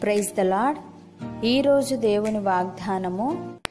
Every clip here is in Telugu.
ప్రైజ్ ద లాడ్ ఈరోజు దేవుని వాగ్దానము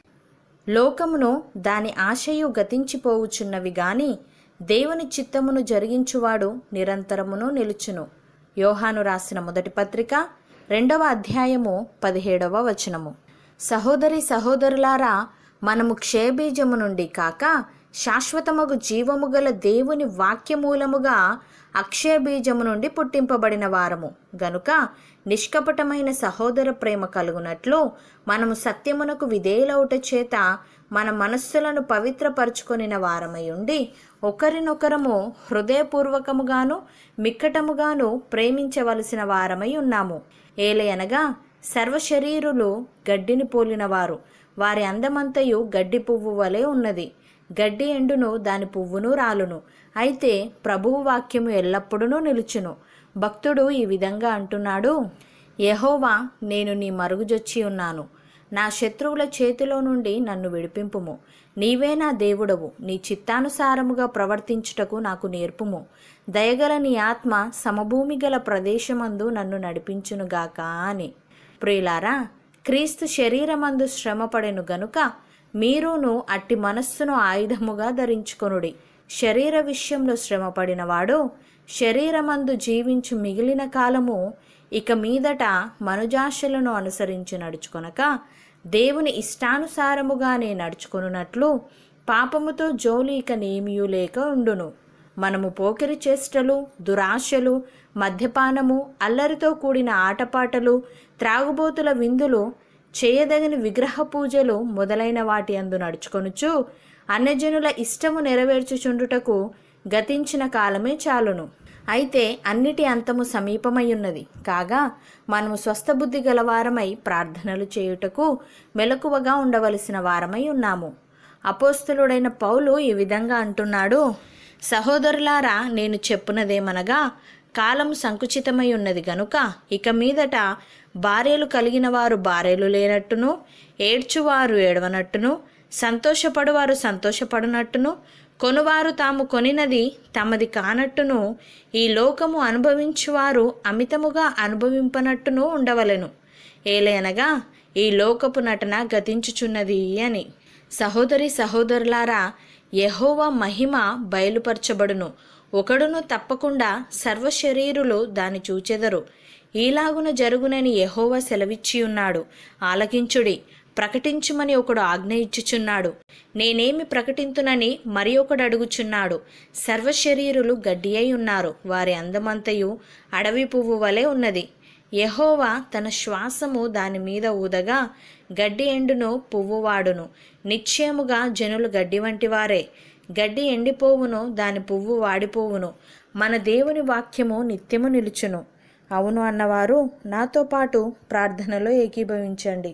లోకమును దాని ఆశయు గతించిపోవుచున్నవి గాని దేవుని చిత్తమును జరిగించువాడు నిరంతరమును నిలుచును యోహాను రాసిన మొదటి పత్రిక రెండవ అధ్యాయము పదిహేడవ వచనము సహోదరి సహోదరులారా మనము క్షయబీజము నుండి కాక శాశ్వతమగు జీవము గల దేవుని వాక్యమూలముగా అక్షయ బీజము నుండి పుట్టింపబడిన వారము గనుక నిష్కపటమైన సహోదర ప్రేమ కలుగునట్లు మనము సత్యమునకు విధేయులవుట చేత మన మనస్సులను పవిత్రపరచుకొనిన వారమై ఉండి ఒకరినొకరము హృదయపూర్వకముగాను మిక్కటముగాను ప్రేమించవలసిన వారమై ఉన్నాము ఏలయనగా సర్వశరీరులు గడ్డిని పోలినవారు వారి అందమంతయు గడ్డి పువ్వు వలె ఉన్నది గడ్డి ఎండును దాని పువ్వును రాలును అయితే ప్రభువు వాక్యము ఎల్లప్పుడూ నిలుచును భక్తుడు ఈ విధంగా అంటున్నాడు యెహోవా నేను నీ మరుగుజొచ్చి ఉన్నాను నా శత్రువుల చేతిలో నుండి నన్ను విడిపింపుము నీవే నా దేవుడవు నీ చిత్తానుసారముగా ప్రవర్తించుటకు నాకు నేర్పుము దయగల నీ ఆత్మ సమభూమి గల ప్రదేశమందు నన్ను నడిపించునుగాక అని ప్రియులారా క్రీస్తు శరీరమందు శ్రమపడెను గనుక మీరును అట్టి మనస్సును ఆయుధముగా ధరించుకొనుడి శరీర విషయంలో శ్రమపడినవాడు శరీరమందు జీవించు మిగిలిన కాలము ఇక మీదట మనుజాశలను అనుసరించి నడుచుకొనక దేవుని ఇష్టానుసారముగానే నడుచుకొనున్నట్లు పాపముతో జోలి ఇక నేమియు లేక ఉండును మనము పోకిరి చేష్టలు దురాశలు మద్యపానము అల్లరితో కూడిన ఆటపాటలు త్రాగుబోతుల విందులు చేయదగిన విగ్రహ పూజలు మొదలైన వాటి అందు నడుచుకొనుచు అన్యజనుల ఇష్టము నెరవేర్చుచుండుటకు గతించిన కాలమే చాలును అయితే అన్నిటి అంతము సమీపమయ్యున్నది కాగా మనము స్వస్థబుద్ధి గలవారమై ప్రార్థనలు చేయుటకు మెలకువగా ఉండవలసిన వారమై ఉన్నాము అపోస్తులుడైన పౌలు ఈ విధంగా అంటున్నాడు సహోదరులారా నేను చెప్పునదేమనగా కాలము సంకుచితమై ఉన్నది గనుక ఇక మీదట భార్యలు కలిగిన వారు భార్యలు లేనట్టును ఏడ్చువారు ఏడవనట్టును సంతోషపడువారు సంతోషపడునట్టును కొనువారు తాము కొనినది తమది కానట్టును ఈ లోకము అనుభవించువారు అమితముగా అనుభవింపనట్టును ఉండవలెను ఏలయనగా ఈ లోకపు నటన గతించుచున్నది అని సహోదరి సహోదరులారా యెహోవా మహిమ బయలుపరచబడును ఒకడును తప్పకుండా సర్వశరీరులు దాని చూచెదరు ఈలాగున జరుగునని యెహోవా సెలవిచ్చి ఉన్నాడు ఆలకించుడి ప్రకటించుమని ఒకడు ఆజ్ఞ ఇచ్చుచున్నాడు నేనేమి ప్రకటింతునని మరి ఒకడు అడుగుచున్నాడు సర్వశరీరులు గడ్డి అయి ఉన్నారు వారి అందమంతయు అడవి పువ్వు వలె ఉన్నది యెహోవా తన శ్వాసము దాని మీద ఊదగా గడ్డి ఎండును పువ్వు వాడును నిశ్చయముగా జనులు గడ్డి వంటి వారే గడ్డి ఎండిపోవును దాని పువ్వు వాడిపోవును మన దేవుని వాక్యము నిత్యము నిలుచును అవును అన్నవారు నాతో పాటు ప్రార్థనలో ఏకీభవించండి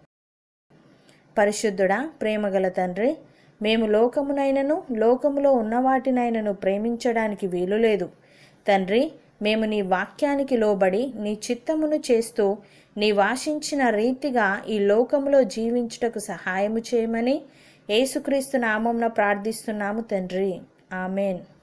పరిశుద్ధుడా ప్రేమగల తండ్రి మేము లోకమునైనను లోకములో ఉన్న వాటినైనను ప్రేమించడానికి వీలు లేదు తండ్రి మేము నీ వాక్యానికి లోబడి నీ చిత్తమును చేస్తూ నీ వాషించిన రీతిగా ఈ లోకములో జీవించుటకు సహాయము చేయమని యేసుక్రీస్తు నామంన ప్రార్థిస్తున్నాము తండ్రి ఆమెన్